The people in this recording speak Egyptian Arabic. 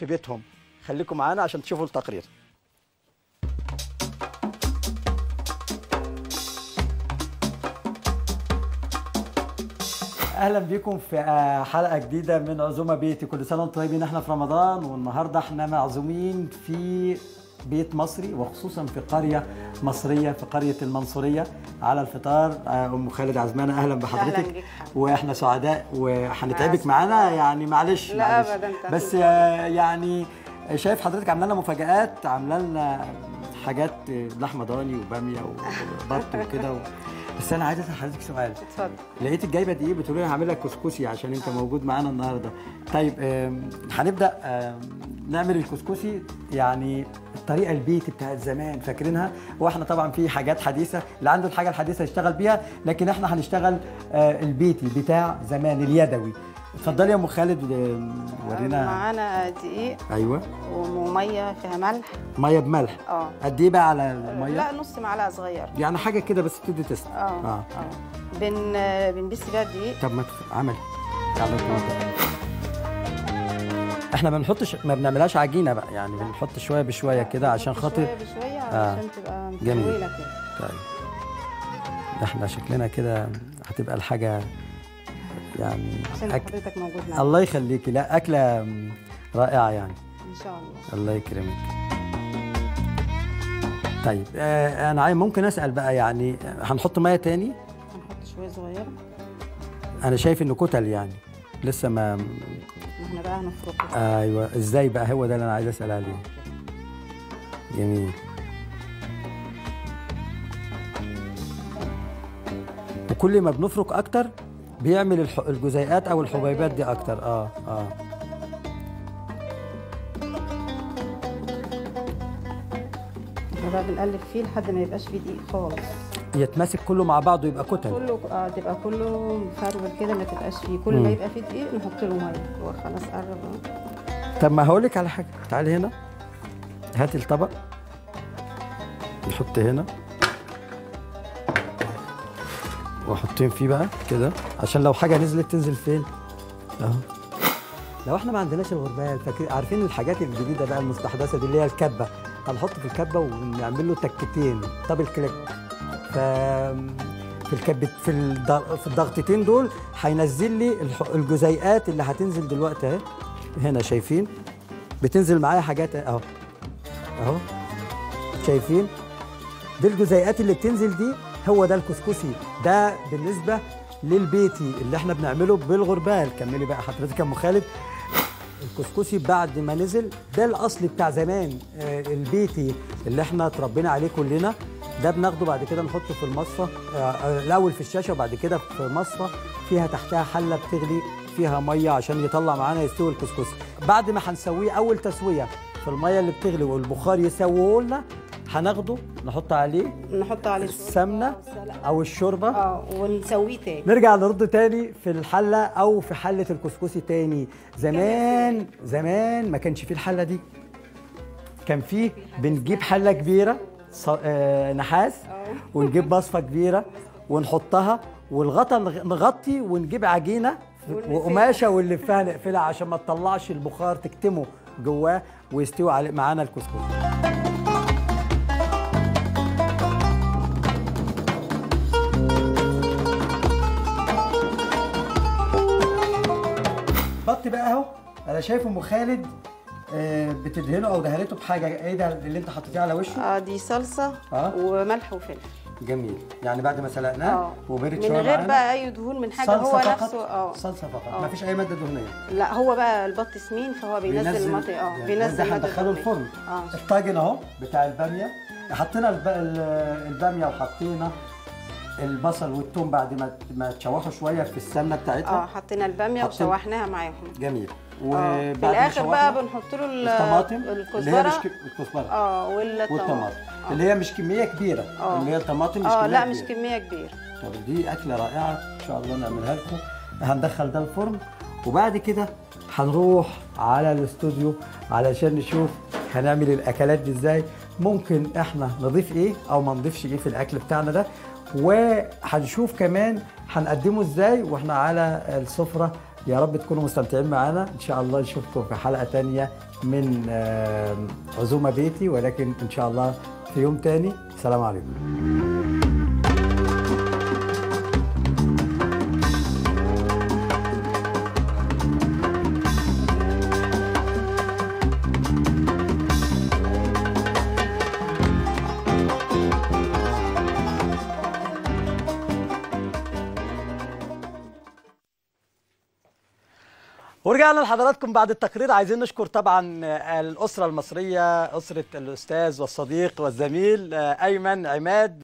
في بيتهم خليكم معانا عشان تشوفوا التقرير اهلا بيكم في آه، حلقه جديده من عزومه بيتي كل سنه وانتم طيبين احنا في رمضان والنهارده احنا معزومين في بيت مصري وخصوصا في قريه مصريه في قريه المنصوريه على الفطار آه، ام خالد عزمانه اهلا بحضرتك أهلاً بيك حبيبي. واحنا سعداء وهنتعبك آسف. معانا يعني معلش لا معلش. أبداً، أنت بس أخوك. آه، يعني شايف حضرتك عامله لنا مفاجآت عامله لنا حاجات آه، لحمه ضاني وباميه وبط وكده و... بس انا عايز اسال حضرتك سؤال اتفضل لقيتك جايبه دقيق بتقولي لي هعمل لك كسكسي عشان انت موجود معانا النهارده طيب آم، هنبدا آم، نعمل الكسكسي يعني الطريقه البيتي بتاعت زمان فاكرينها واحنا طبعا في حاجات حديثه اللي عنده الحاجه الحديثه يشتغل بيها لكن احنا هنشتغل آه، البيتي بتاع زمان اليدوي اتفضلي يا ام خالد آم، ورينا معانا دقيق ايوه وميه فيها ملح ميه بملح اه قد ايه بقى على الميه لا نص معلقه صغيره يعني حاجه كده بس تدي تست اه اه بن بنبس بيها الدقيق طب ما تف- عملي تعالى نتوضى. احنا ما بنحطش ما بنعملهاش عجينه بقى يعني بنحط شويه بشويه كده عشان خاطر شويه بشويه آه. عشان تبقى جميل. مكوله كده طيب ده احنا شكلنا كده هتبقى الحاجه يعني عشان أك... حضرتك موجود معانا الله يخليكي لا اكله رائعه يعني ان شاء الله الله يكرمك طيب آه انا عايز ممكن اسال بقى يعني هنحط ميه تاني هنحط شويه صغيره انا شايف انه كتل يعني لسه ما واحنا بقى هنفركه ايوه ازاي بقى هو ده اللي انا عايز اسال عليه جميل وكل ما بنفرك اكتر بيعمل الح... الجزيئات او الحبيبات دي اكتر اه اه احنا بقى بنقلب فيه لحد ما يبقاش فيه دقيق خالص يتماسك كله مع بعضه يبقى كتل كله اه تبقى كله مفرول كده ما تبقاش فيه كل مم. ما يبقى فيه دقيق نحط له ميه هو خلاص قرب اهو طب ما هقول لك على حاجه تعالي هنا هاتي الطبق نحط هنا واحطين فيه بقى كده عشان لو حاجه نزلت تنزل فين اهو لو احنا ما عندناش الغربال فاكر عارفين الحاجات الجديده بقى المستحدثه دي اللي هي الكبه هنحط في الكبه ونعمل له تكتين دبل كليك ف في الكب في الض- في الضغطتين دول هينزل لي الح- الجزيئات اللي هتنزل دلوقتي اهي هنا شايفين بتنزل معايا حاجات اهو اهو شايفين دي الجزيئات اللي بتنزل دي هو ده الكسكسي ده بالنسبه للبيتي اللي احنا بنعمله بالغربال كملي بقى حضرتك يا ام خالد الكسكسي بعد ما نزل ده الاصل بتاع زمان آه، البيتي اللي احنا اتربينا عليه كلنا ده بناخده بعد كده نحطه في المصفى آه، آه، الاول في الشاشه وبعد كده في مصفى فيها تحتها حله بتغلي فيها ميه عشان يطلع معانا يستوي الكسكسي بعد ما هنسويه اول تسويه في الميه اللي بتغلي والبخار يسووه لنا هناخده نحط عليه نحط عليه شوية السمنه او الشوربه اه ونسويه تاني نرجع نرد تاني في الحله او في حله الكسكسي تاني زمان زمان ما كانش فيه الحله دي كان فيه بنجيب حله كبيره ص- آه، نحاس ونجيب مصفى كبيره ونحطها والغطا نغ- نغطي ونجيب عجينه وقماشه ونلفها نقفلها عشان ما تطلعش البخار تكتمه جواه ويستوي عليه معانا الكسكسي بط بقى اهو انا شايف ام خالد آه، بتدهنه او دهنته بحاجه ايه ده اللي انت حطيتيه على وشه اه دي صلصه آه. وملح وفلفل جميل يعني بعد ما سلقناه اه وبرد من شويه غير معانا. بقى اي دهون من حاجه صلصه هو فقط نفسه اه صلصه فقط آه. ما فيش اي ماده دهنيه لا هو بقى البط سمين فهو بينزل المطي اه يعني بينزل ده مادة هندخله دهنية. الفرن اه الطاجن اهو بتاع الباميه حطينا الب... ال- الباميه وحطينا البصل والثوم بعد ما ما تشوحوا شويه في السمنه اه بتاعتها حطينا الباميه حطينا- وشوحناها معاهم جميل اه وبعد في ما الاخر شوحنا بقى بنحط له ال- الطماطم اللي هي الكزبره مش ك- الكزبره اه والطماطم والطماطم اللي هي مش كميه كبيره آه. اللي هي الطماطم مش اه كميه لا كبيرة. مش كميه كبيره طب دي اكله رائعه ان شاء الله نعملها لكم هندخل ده الفرن وبعد كده هنروح على الاستوديو علشان نشوف هنعمل الاكلات دي ازاي ممكن احنا نضيف ايه او ما نضيفش ايه في الاكل بتاعنا ده وهنشوف كمان هنقدمه ازاي واحنا على السفره يا رب تكونوا مستمتعين معانا ان شاء الله نشوفكم في حلقه تانية من آه، عزومه بيتي ولكن ان شاء الله في يوم تاني السلام عليكم ورجعنا لحضراتكم بعد التقرير عايزين نشكر طبعا آه، الأسرة المصرية أسرة الأستاذ والصديق والزميل آه، أيمن عماد